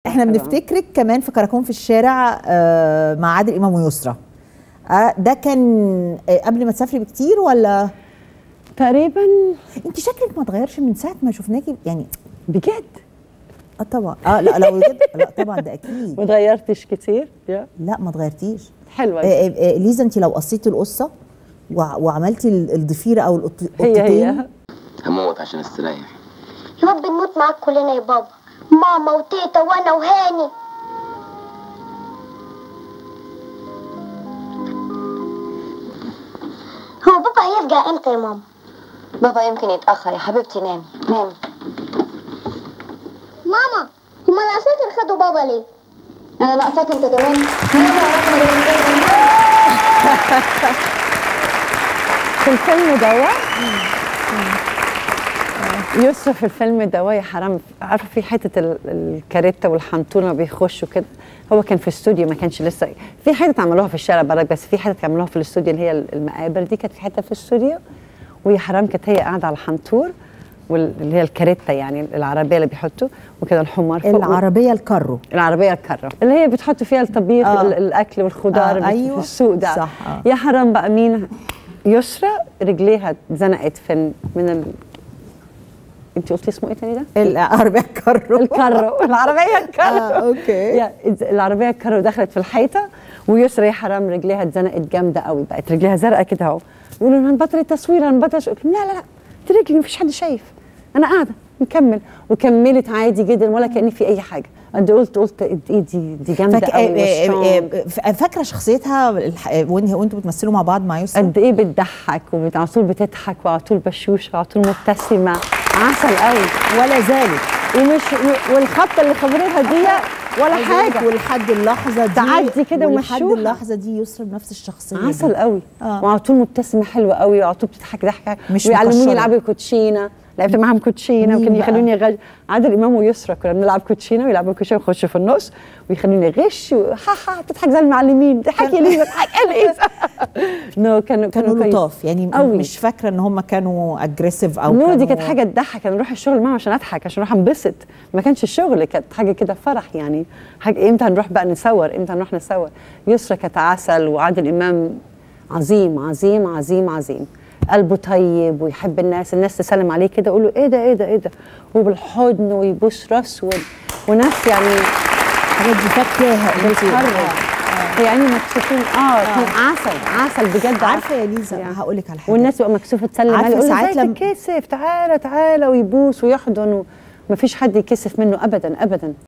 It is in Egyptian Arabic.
احنا حلوة. بنفتكرك كمان في كراكون في الشارع آه، مع عادل امام ويسرا آه، ده كان آه، قبل ما تسافري بكتير ولا تقريبا انت شكلك ما اتغيرش من ساعه ما شفناكي يعني بجد اه طبعا اه لا لا بجد لا طبعا ده اكيد ما تغيرتش كتير يا لا ما اتغيرتيش حلوه آه، آه، آه، ليزا انت لو قصيتي القصه وع- وعملتي ال- الضفيره او القط- هي القطتين هي هموت عشان استريح يا رب نموت معاك كلنا يا بابا ماما وتيتا وانا وهاني هو بابا هيرجع امتى يا ماما بابا يمكن يتأخر يا حبيبتي نامي نامي ماما هما العساكر خدوا بابا ليه انا ناقصاك انت كمان في الفيلم دوا يسرا في الفيلم دوا يا حرام عارفه في حته ال- الكاريتا والحنطونه بيخشوا كده هو كان في استوديو ما كانش لسه في حته عملوها في الشارع برك بس في حته عملوها في الاستوديو اللي هي المقابر دي كانت في حته في الاستوديو ويا حرام كانت هي قاعده على الحنطور واللي هي الكاريتا يعني العربيه اللي بيحطوا وكده الحمار فوق العربيه الكارو العربيه الكره اللي هي بتحط فيها الطبيخ آه. آه. الاكل والخضار آه، آه أيوة. في السوق ده صح، آه. يا حرام بقى مين يسرى رجليها اتزنقت في ال- من ال... انت قلتي اسمه ايه تاني ده؟ العربيه الكارو الكرو العربيه الكرو آه، أوكي. يا العربيه الكرو دخلت في الحيطه ويسرى يا حرام رجليها اتزنقت جامده قوي بقت رجليها زرقاء كده اهو يقولوا لها هنبطل التصوير هنبطل الش- قلت لهم لا لا لا دي رجلي مفيش حد شايف انا قاعده نكمل وكملت عادي جدا ولا كان في اي حاجه انت قلت قلت ايه دي دي جامده فاك... قوي آه، آه، وسترونج. آه، فاكره شخصيتها الح- وإن- وانتوا بتمثلوا مع بعض مع يسرا قد ايه بتضحك وعلى طول بتضحك وعلى طول بشوشه وعلى طول مبتسمه عسل قوي ولا زالت ومش والخبطه اللي خبرتها دي ولا عايزة أقولك حاجه ولحد اللحظه دي تعدي كده ولحد ومشوها. اللحظه دي يسرا بنفس الشخصيه دي. عسل قوي آه. وعلى طول مبتسمه حلوه قوي وعلى طول بتضحك ضحكه مش ويعلموني مكشرة. يلعبوا كوتشينه لعبت معاهم كوتشينه مين وكانوا بقى؟ يخلوني غش عادل امام ويسرا كنا بنلعب كوتشينه ويلعبوا كوتشينه ونخش في النص ويخلوني غش وها ها تضحك زي المعلمين تضحك يا ليزا تضحك يا ليزا نو كانوا كانوا كويس. لطاف يعني قوي. مش فاكره ان هم كانوا اجريسيف او نو كانوا دي كانت حاجه تضحك انا اروح الشغل معاهم عشان اضحك عشان اروح انبسط ما كانش الشغل كانت حاجه كده فرح يعني حاجه امتى هنروح بقى نصور امتى هنروح نصور يسرا كانت عسل وعادل امام عظيم عظيم عظيم عظيم قلبه طيب ويحب الناس الناس تسلم عليه كده يقول له ايه ده ايه ده ايه ده وبالحضن ويبوس راسه و- وناس يعني الحاجات دي فاكراها بتتحرك يعني مكسوفين اه كان عسل عسل بجد عارفه يا ليزا يعني. هقول لك على حاجه والناس تبقى مكسوفه تسلم عارفة عليه يقول ساعات ساعات لما- لما تتكسف تعالى تعالى ويبوس ويحضن ومفيش حد يكسف منه ابدا ابدا